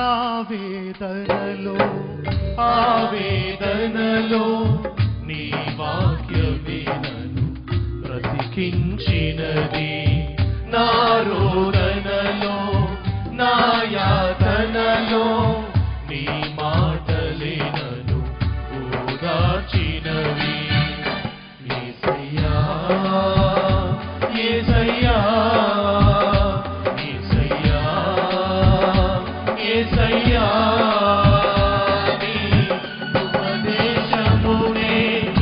ఆవేదనలో ఆవేదనలో నీ వాక్యమే నన్ను బ్రతికించినది నా రోదనలో నా యాతనలో నీ మాటలే నన్ను ఓదార్చినవి యేసయ్యా యేసయ్యా యేసయ్యా యేసయ్యా నీ ఉపదేశమునే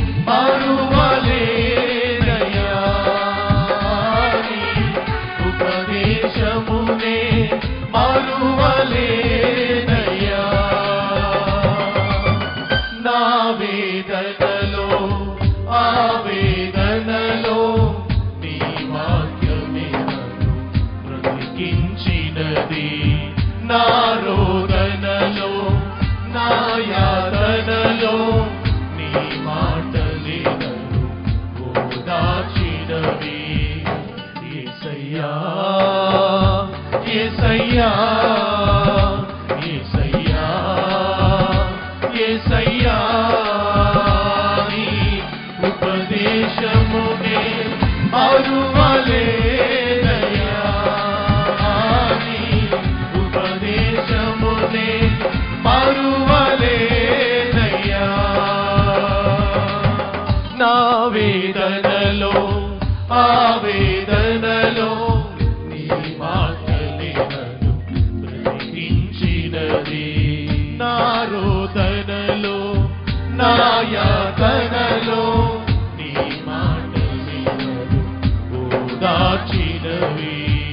మరువలేనయ్యా నీ ఉపదేశమునే మరువలేనయ్యా నా వేదనలో ఆవేదనలో నీ వాక్యమే నన్ను బ్రతికించినది నా రోదనలో నా యాతనలో నీ మాటలే నన్ను ఓదార్చినవి యేసయ్యా యేసయ్యా యేసయ్యా యేసయ్యా నీ ఉపదేశమునే మరువలేనయ్యా నీ ఉపదేశమునే మరువలేనయ్యా నా వేదనలో ఆవేదనలో నీ మాటలే నన్ను బ్రతికించినది నా రోదనలో నా యాతనలో నీ మాటలే నన్ను ఓదార్చినవి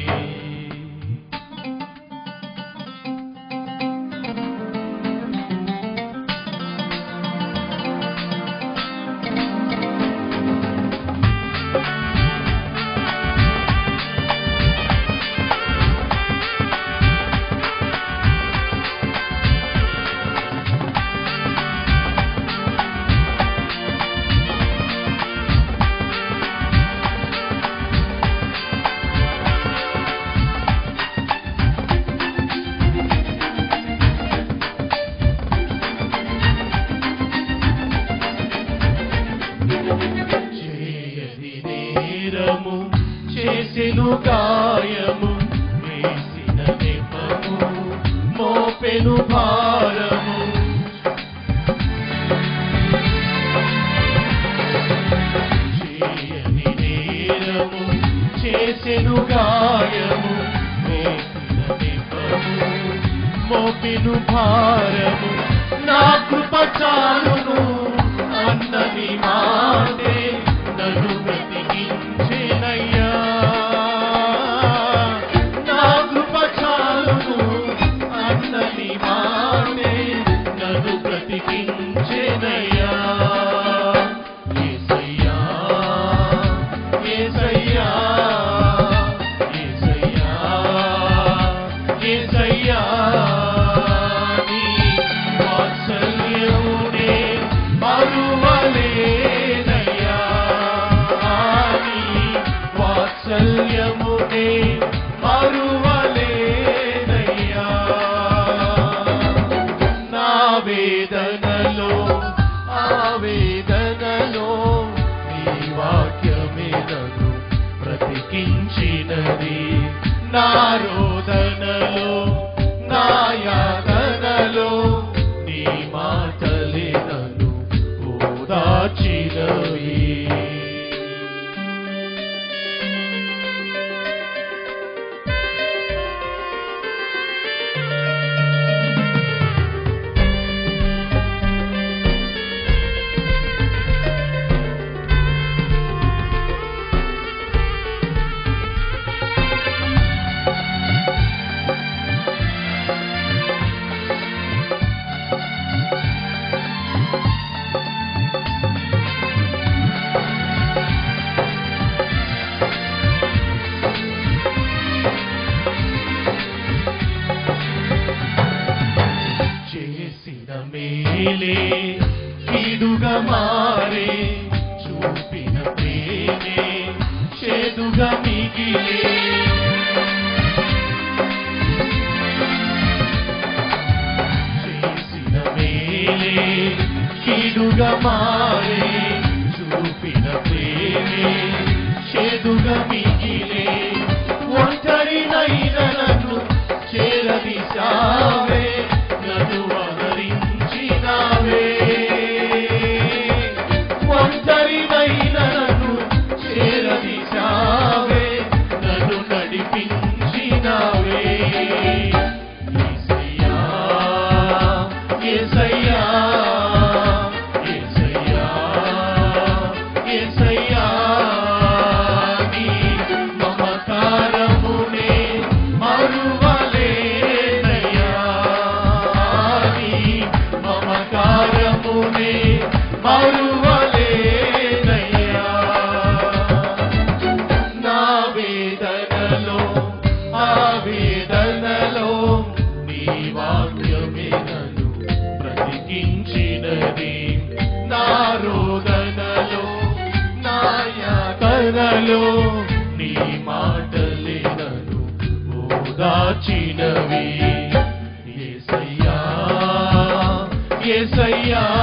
చేయని నేరము చేసెను గాయము వేసిన నెపము మోపెను భారము చేయని నేరము చేసెను గాయము వేసిన నెపము మోపెను భారము నా కృప చాలును అన్నది మాటే నన్ను బ్రతికించెనయ్యా నా కృప చాలును అన్నది మాటే నన్ను బ్రతికించెనయ్యా యేసయ్యా యేసయ్యా యేసయ్యా యేసయ్యా నీ వాత్సల్యమునే మరువలేనయ్యా నీ వాత్సల్యమునే మరువలేనయ్యా నా వేదనలో ఆవేదనలో నీ వాక్యమే నన్ను బ్రతికించినది నా రోదనలో నా యాతనలో నీ మాటలే నన్ను ఓదార్చినవి చేసిన మేలే కీడుగా మారే చూపిన ప్రేమే చేదుగా మిగిలే చేదుగా మారే చూపిన ప్రేమే చేదుగా మిగిలే ఒంటరినైన నన్ను చేరదీశావే నన్ను ఆదరించినావే ఒంటరినైన నన్ను చేరదీశావే నన్ను నడిపించినావే యేసయ్యా యేసయ్యా యేసయ్యా యేసయ్యా నీ మమకారమునే మరువలేనయ్యా నీ మమకారమునే మరువలేనయ్యా నా వేదనలో ఆ వేదనలో నీ వాక్యమే నన్ను బ్రతికించినది నా రోదనలో నా యాతనలో నీ మాటలే నన్ను ఓదాచినవి యేసయ్యా యేసయ్యా